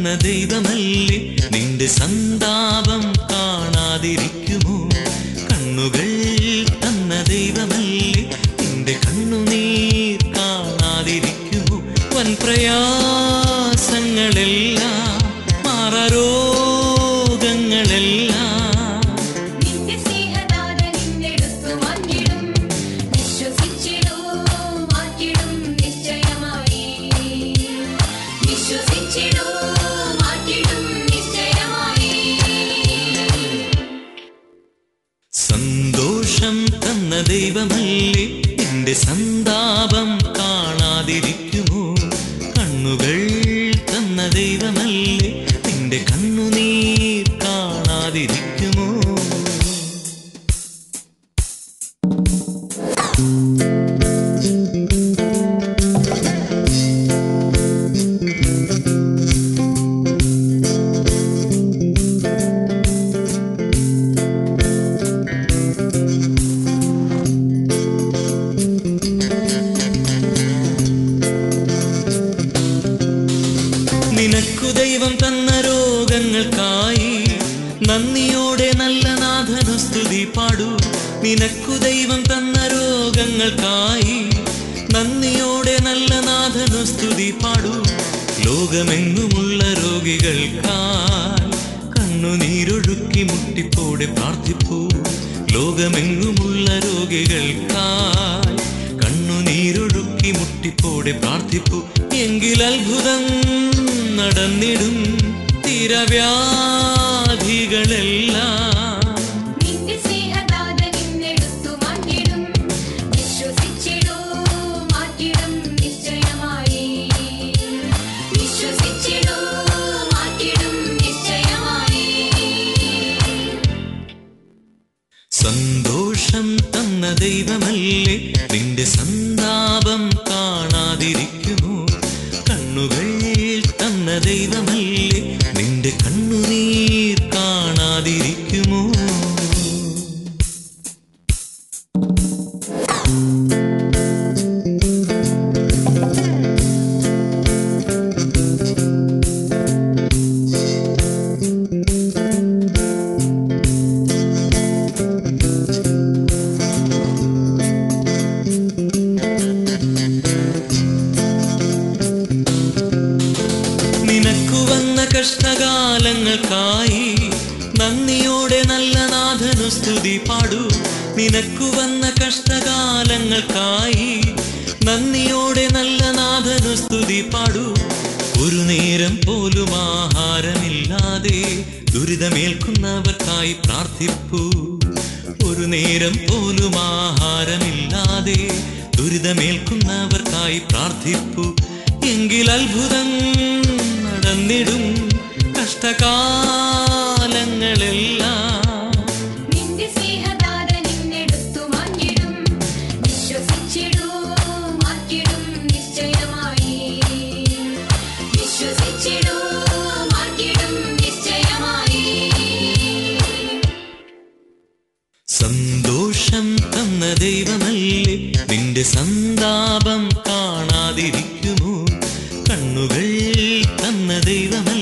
തന്ന ദൈവമല്ലേ നിന്റെ സന്താപം കാണാതിരിക്കുമോ കണ്ണുകൾ തന്ന ദൈവമല്ലേ നിന്റെ കണ്ണുനീർ കാണാതിരിക്കുമോ വൻ പ്രയാസങ്ങളെല്ലാം മാറാരോഗങ്ങളെല്ലാം നിന്റെ സ്നേഹദാത നിന്നെടുത്തു മാറ്റിടും വിശ്വസിച്ചിടൂ മാറ്റിടും നിശ്ചയമായി വിശ്വസിച്ചിടൂ മാറ്റിടും നിശ്ചയമായി സന്തോഷം തന്ന ദൈവമല്ലേ എന്റെ സന്താപം കാണാതിരിക്കുമോ കണ്ണുകൾ തന്ന ദൈവമല്ലേ നിന്റെ കണ്ണുനീർ കാണാതിരിക്കുമോ നിനക്കു ദൈവം തന്ന രോഗങ്ങൾക്കായി നന്ദിയോടെ നല്ല നാഥനു സ്തുതി പാടൂ നിനക്കു ദൈവം തന്ന രോഗങ്ങൾക്കായി നന്ദിയോടെ നല്ല നാഥനു സ്തുതി പാടൂ ലോകമെങ്ങുമുള്ള രോഗികൾക്കായി കണ്ണുനീരൊഴുക്കി മുട്ടിപ്പോടെ പ്രാർത്ഥിപ്പൂ ലോകമെങ്ങുമുള്ള രോഗികൾക്കായി കണ്ണുനീരൊഴുക്കി മുട്ടിപ്പോടെ പ്രാർത്ഥിപ്പൂ എങ്കിൽ അത്ഭുതം നടന്നിടും തീരവ്യാധികളെല്ലാം നിന്റെ സ്നേഹദാത നിന്നെടുത്തു മാറ്റിടും വിശ്വസിച്ചിടൂ മാറ്റിടും നിശ്ചയമായി വിശ്വസിച്ചിടൂ മാറ്റിടും നിശ്ചയമായി സന്തോഷം തന്ന ദൈവമല്ലേ നിന്റെ സന്താപം കാണാതിരിക്കുമോ കണ്ണുകൾ തന്ന ദൈവമല്ലേ നിന്റെ കണ്ണുനീർ കാണാതിരിക്കുമോ നിനക്കു വന്ന കഷ്ടകാലങ്ങൾക്കായി നന്ദിയോടെ നല്ല നാഥനു സ്തുതി പാടൂ നിനക്കു വന്ന കഷ്ടകാലങ്ങൾക്കായി നന്ദിയോടെ നല്ല നാഥനു സ്തുതി പാടൂ ഒരു നേരം പോലും ആഹാരമില്ലാതെ ദുരിതമേൽക്കുന്നവർക്കായി പ്രാർത്ഥിപ്പൂ ഒരു നേരം പോലും ആഹാരമില്ലാതെ ദുരിതമേൽക്കുന്നവർക്കായി പ്രാർത്ഥിപ്പൂ എങ്കിൽ അത്ഭുതം നടന്നിടും കഷ്ടകാലങ്ങളെല്ലാം നിന്റെ സ്നേഹദാത നിന്നെടുത്തു മാറ്റിടും വിശ്വസിച്ചിടൂ മാറ്റിടും നിശ്ചയമായി വിശ്വസിച്ചിടൂ മാറ്റിടും നിശ്ചയമായി സന്തോഷം തന്ന ദൈവമല്ലേ നിന്റെ സന്താപം കാണാതിരിക്കുമോ കണ്ണുകൾ തന്ന ദൈവമല്ലേ